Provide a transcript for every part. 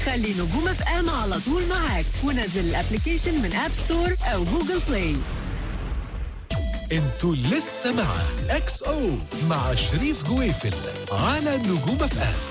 خلي نجوم اف ام على طول معاك ونزل الابلكيشن من اب ستور او جوجل بلاي انتوا لسه مع اكس او مع شريف جويفل على نجوم اف ام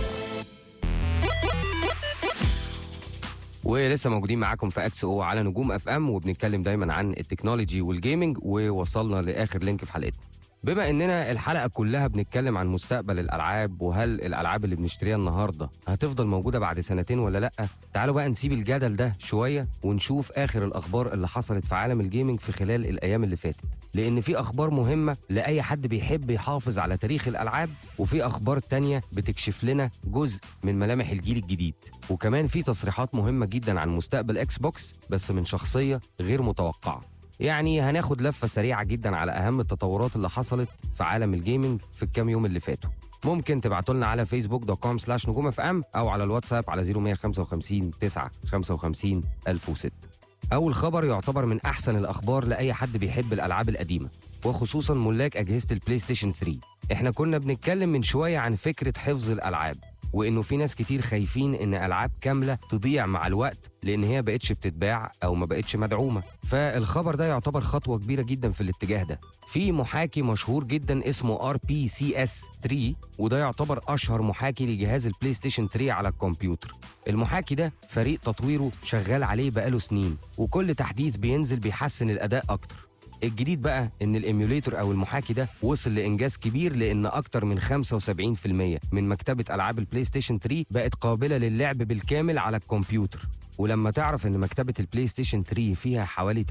ولسه موجودين معاكم في اكس او على نجوم اف ام وبنتكلم دايما عن التكنولوجي والجيمنج ووصلنا لاخر لينك في حلقتنا بما اننا الحلقه كلها بنتكلم عن مستقبل الالعاب وهل الالعاب اللي بنشتريها النهارده هتفضل موجوده بعد سنتين ولا لا تعالوا بقى نسيب الجدل ده شويه ونشوف اخر الاخبار اللي حصلت في عالم الجيمنج في خلال الايام اللي فاتت لان في اخبار مهمه لاي حد بيحب يحافظ على تاريخ الالعاب وفي اخبار تانية بتكشف لنا جزء من ملامح الجيل الجديد وكمان في تصريحات مهمه جدا عن مستقبل اكس بوكس بس من شخصيه غير متوقعه يعني هناخد لفة سريعة جدا على أهم التطورات اللي حصلت في عالم الجيمنج في الكام يوم اللي فاتوا ممكن تبعتوا لنا على فيسبوك دوت كوم سلاش نجوم اف ام او على الواتساب على 0155 9 55 1006 اول خبر يعتبر من احسن الاخبار لاي حد بيحب الالعاب القديمه وخصوصا ملاك اجهزه البلاي ستيشن 3 احنا كنا بنتكلم من شويه عن فكره حفظ الالعاب وانه في ناس كتير خايفين ان العاب كامله تضيع مع الوقت لان هي بقتش بتتباع او ما بقتش مدعومه فالخبر ده يعتبر خطوه كبيره جدا في الاتجاه ده في محاكي مشهور جدا اسمه ار بي سي اس 3 وده يعتبر اشهر محاكي لجهاز البلاي ستيشن 3 على الكمبيوتر المحاكي ده فريق تطويره شغال عليه بقاله سنين وكل تحديث بينزل بيحسن الاداء اكتر الجديد بقى ان الايميوليتور او المحاكي ده وصل لانجاز كبير لان اكتر من 75% من مكتبه العاب البلاي ستيشن 3 بقت قابله للعب بالكامل على الكمبيوتر ولما تعرف ان مكتبه البلاي ستيشن 3 فيها حوالي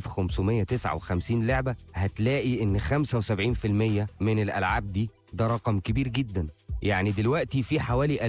3559 لعبه هتلاقي ان 75% من الالعاب دي ده رقم كبير جدا يعني دلوقتي في حوالي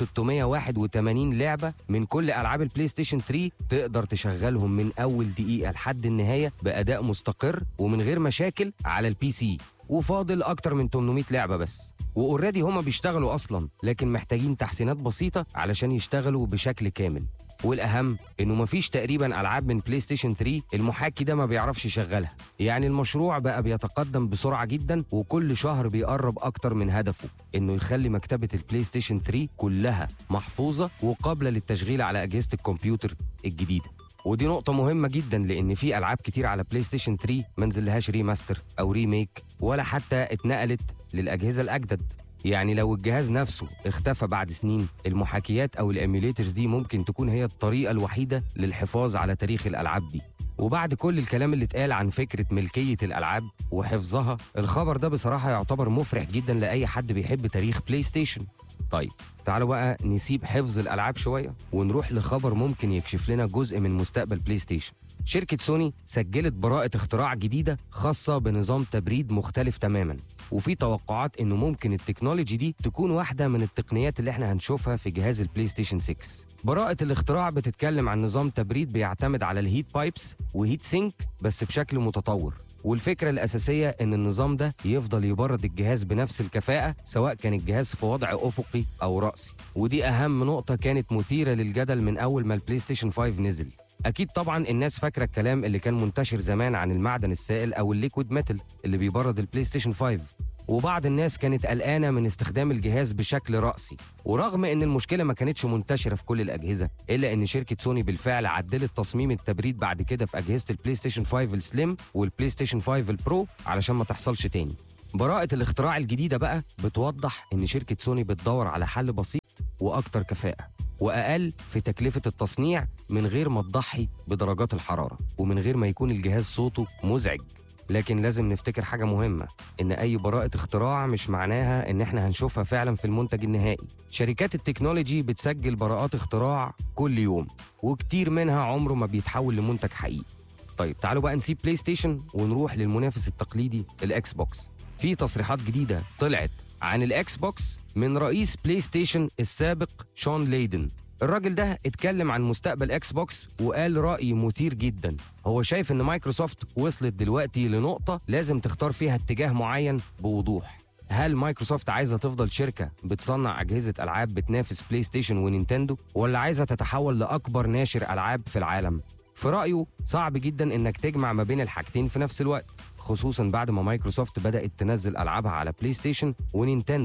2681 لعبة من كل ألعاب البلاي ستيشن 3 تقدر تشغلهم من أول دقيقة لحد النهاية بأداء مستقر ومن غير مشاكل على البي سي وفاضل أكتر من 800 لعبة بس وأوريدي هما بيشتغلوا أصلا لكن محتاجين تحسينات بسيطة علشان يشتغلوا بشكل كامل والاهم انه مفيش تقريبا العاب من بلاي ستيشن 3 المحاكي ده ما بيعرفش يشغلها يعني المشروع بقى بيتقدم بسرعه جدا وكل شهر بيقرب اكتر من هدفه انه يخلي مكتبه البلاي ستيشن 3 كلها محفوظه وقابله للتشغيل على اجهزه الكمبيوتر الجديده ودي نقطة مهمة جدا لأن في ألعاب كتير على بلاي ستيشن 3 ما نزلهاش ريماستر أو ريميك ولا حتى اتنقلت للأجهزة الأجدد يعني لو الجهاز نفسه اختفى بعد سنين المحاكيات او الايميوليترز دي ممكن تكون هي الطريقه الوحيده للحفاظ على تاريخ الالعاب دي وبعد كل الكلام اللي اتقال عن فكره ملكيه الالعاب وحفظها الخبر ده بصراحه يعتبر مفرح جدا لاي حد بيحب تاريخ بلاي ستيشن طيب تعالوا بقى نسيب حفظ الالعاب شويه ونروح لخبر ممكن يكشف لنا جزء من مستقبل بلاي ستيشن شركة سوني سجلت براءة اختراع جديدة خاصة بنظام تبريد مختلف تماما وفي توقعات انه ممكن التكنولوجي دي تكون واحدة من التقنيات اللي احنا هنشوفها في جهاز البلاي ستيشن 6 براءة الاختراع بتتكلم عن نظام تبريد بيعتمد على الهيت بايبس وهيت سينك بس بشكل متطور والفكرة الأساسية إن النظام ده يفضل يبرد الجهاز بنفس الكفاءة سواء كان الجهاز في وضع أفقي أو رأسي ودي أهم نقطة كانت مثيرة للجدل من أول ما البلاي ستيشن 5 نزل اكيد طبعا الناس فاكره الكلام اللي كان منتشر زمان عن المعدن السائل او الليكويد ميتال اللي بيبرد البلاي ستيشن 5 وبعض الناس كانت قلقانه من استخدام الجهاز بشكل راسي ورغم ان المشكله ما كانتش منتشره في كل الاجهزه الا ان شركه سوني بالفعل عدلت تصميم التبريد بعد كده في اجهزه البلاي ستيشن 5 السليم والبلاي ستيشن 5 البرو علشان ما تحصلش تاني براءة الاختراع الجديدة بقى بتوضح إن شركة سوني بتدور على حل بسيط وأكتر كفاءة وأقل في تكلفة التصنيع من غير ما تضحي بدرجات الحرارة ومن غير ما يكون الجهاز صوته مزعج لكن لازم نفتكر حاجة مهمة إن أي براءة اختراع مش معناها إن إحنا هنشوفها فعلا في المنتج النهائي شركات التكنولوجي بتسجل براءات اختراع كل يوم وكتير منها عمره ما بيتحول لمنتج حقيقي طيب تعالوا بقى نسيب بلاي ستيشن ونروح للمنافس التقليدي الإكس بوكس في تصريحات جديدة طلعت عن الإكس بوكس من رئيس بلاي ستيشن السابق شون ليدن الراجل ده اتكلم عن مستقبل اكس بوكس وقال رأي مثير جدا هو شايف ان مايكروسوفت وصلت دلوقتي لنقطة لازم تختار فيها اتجاه معين بوضوح هل مايكروسوفت عايزة تفضل شركة بتصنع أجهزة ألعاب بتنافس بلاي ستيشن ونينتندو ولا عايزة تتحول لأكبر ناشر ألعاب في العالم في رأيه صعب جدا إنك تجمع ما بين الحاجتين في نفس الوقت خصوصا بعد ما مايكروسوفت بدأت تنزل ألعابها على بلاي ستيشن ونينتندو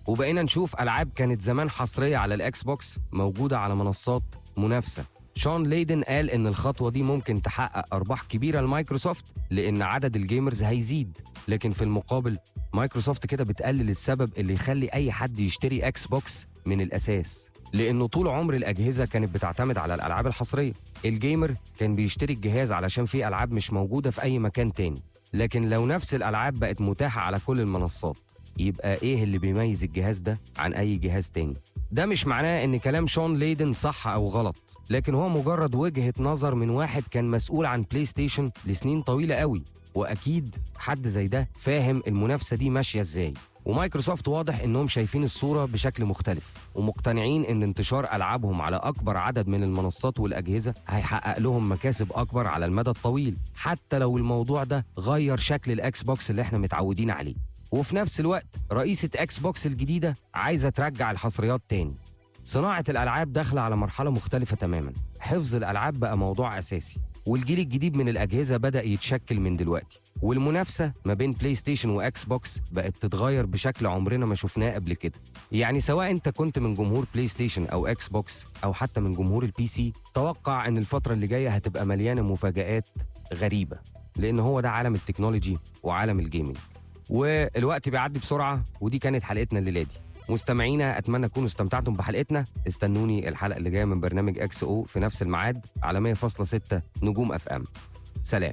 وبقينا نشوف العاب كانت زمان حصريه على الاكس بوكس موجوده على منصات منافسه شون ليدن قال ان الخطوه دي ممكن تحقق ارباح كبيره لمايكروسوفت لان عدد الجيمرز هيزيد لكن في المقابل مايكروسوفت كده بتقلل السبب اللي يخلي اي حد يشتري اكس بوكس من الاساس لانه طول عمر الاجهزه كانت بتعتمد على الالعاب الحصريه الجيمر كان بيشتري الجهاز علشان فيه العاب مش موجوده في اي مكان تاني لكن لو نفس الالعاب بقت متاحه على كل المنصات يبقى ايه اللي بيميز الجهاز ده عن اي جهاز تاني ده مش معناه ان كلام شون ليدن صح او غلط لكن هو مجرد وجهة نظر من واحد كان مسؤول عن بلاي ستيشن لسنين طويلة قوي واكيد حد زي ده فاهم المنافسة دي ماشية ازاي ومايكروسوفت واضح انهم شايفين الصورة بشكل مختلف ومقتنعين ان انتشار العابهم على اكبر عدد من المنصات والاجهزة هيحقق لهم مكاسب اكبر على المدى الطويل حتى لو الموضوع ده غير شكل الاكس بوكس اللي احنا متعودين عليه وفي نفس الوقت رئيسة اكس بوكس الجديدة عايزة ترجع الحصريات تاني صناعة الألعاب داخلة على مرحلة مختلفة تماما حفظ الألعاب بقى موضوع أساسي والجيل الجديد من الأجهزة بدأ يتشكل من دلوقتي والمنافسة ما بين بلاي ستيشن وأكس بوكس بقت تتغير بشكل عمرنا ما شفناه قبل كده يعني سواء أنت كنت من جمهور بلاي ستيشن أو أكس بوكس أو حتى من جمهور البي سي توقع أن الفترة اللي جاية هتبقى مليانة مفاجآت غريبة لأن هو ده عالم التكنولوجي وعالم الجيمنج والوقت بيعدي بسرعة ودي كانت حلقتنا الليلة دي مستمعينا اتمنى تكونوا استمتعتم بحلقتنا استنوني الحلقه اللي جايه من برنامج اكس او في نفس الميعاد على 100.6 نجوم اف ام سلام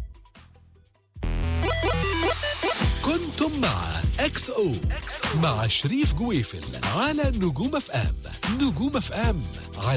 كنتم مع اكس او مع شريف جويفل على نجوم اف ام نجوم اف ام على